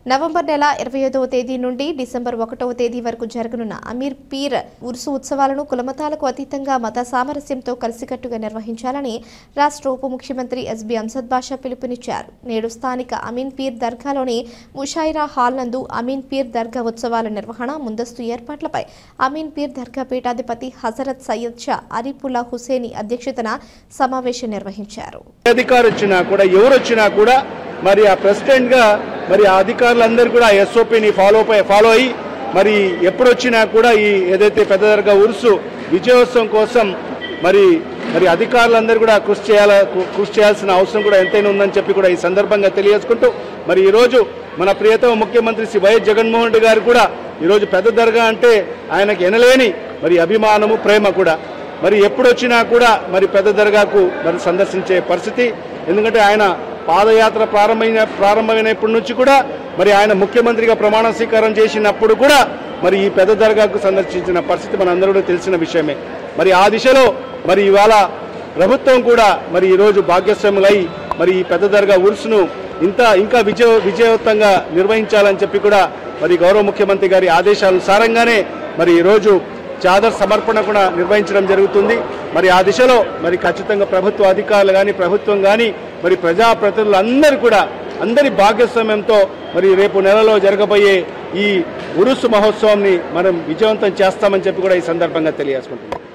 November నెల ఇరవై ఐదవ తేదీ నుండి డిసెంబర్ ఒకటవ తేదీ వరకు జరగనున్న అమీర్ పీర్ ఉరుసు ఉత్సవాలను కులమతాలకు అతీతంగా మత సామరస్యంతో కలిసికట్టుగా నిర్వహించాలని రాష్ట్ర ఉప ముఖ్యమంత్రి ఎస్బి అంసద్ బాషా పిలుపునిచ్చారు నేడు స్థానిక అమీన్ పీర్ దర్గాలోని ముషాయిరా హాల్ నందు అమీన్ పీర్ దర్గా ఉత్సవాల నిర్వహణ ముందస్తు ఏర్పాట్లపై అమీన్ పీర్ దర్గా పీఠాధిపతి హజరత్ సయ్యద్ షా అరిపుల్లా హుసేని అధ్యక్షతన సమావేశం నిర్వహించారు ఏ అధికారు వచ్చినా కూడా ఎవరు వచ్చినా కూడా మరి ఆ ప్రెసిడెంట్ గా మరి ఆ అధికారులందరూ కూడా ఎస్ఓపిని ఫాలో ఫాలో అయ్యి మరి ఎప్పుడు వచ్చినా కూడా ఈ ఏదైతే పెద్ద దర్గా ఉరుసు విజయోత్సవం కోసం మరి మరి అధికారులందరూ కూడా కృషి చేయాల కృషి చేయాల్సిన అవసరం కూడా ఎంతైనా ఉందని చెప్పి కూడా ఈ సందర్భంగా తెలియజేసుకుంటూ మరి ఈరోజు మన ప్రియతమ ముఖ్యమంత్రి శ్రీ వైఎస్ జగన్మోహన్ రెడ్డి గారు కూడా ఈరోజు పెద్ద దర్గా అంటే ఆయనకి ఎనలేని మరి అభిమానము ప్రేమ కూడా మరి ఎప్పుడు వచ్చినా కూడా మరి పెద్ద దర్గాకు మరి సందర్శించే పరిస్థితి ఎందుకంటే ఆయన పాదయాత్ర ప్రారంభమైన ప్రారంభమైనప్పటి నుంచి కూడా మరి ఆయన ముఖ్యమంత్రిగా ప్రమాణ స్వీకారం చేసినప్పుడు కూడా మరి ఈ పెద్ద దర్గాకు సందర్శించిన పరిస్థితి మనందరూ కూడా తెలిసిన విషయమే మరి ఆ దిశలో మరి ఇవాళ ప్రభుత్వం కూడా మరి ఈరోజు భాగ్యస్వాములై మరి ఈ పెద్ద దర్గా ఉరుసును ఇంత ఇంకా విజయ విజయవంతంగా నిర్వహించాలని చెప్పి కూడా మరి గౌరవ ముఖ్యమంత్రి గారి ఆదేశానుసారంగానే మరి ఈరోజు చాదర్ సమర్పణ కూడా నిర్వహించడం జరుగుతుంది మరి ఆ దిశలో మరి ఖచ్చితంగా ప్రభుత్వ అధికారులు కానీ ప్రభుత్వం కానీ మరి ప్రజాప్రతినిధులు అందరూ కూడా అందరి భాగస్వామ్యంతో మరి రేపు నెలలో జరగబోయే ఈ ఉరుసు మహోత్సవాన్ని మనం విజయవంతం చేస్తామని చెప్పి కూడా ఈ సందర్భంగా తెలియజేసుకుంటున్నాం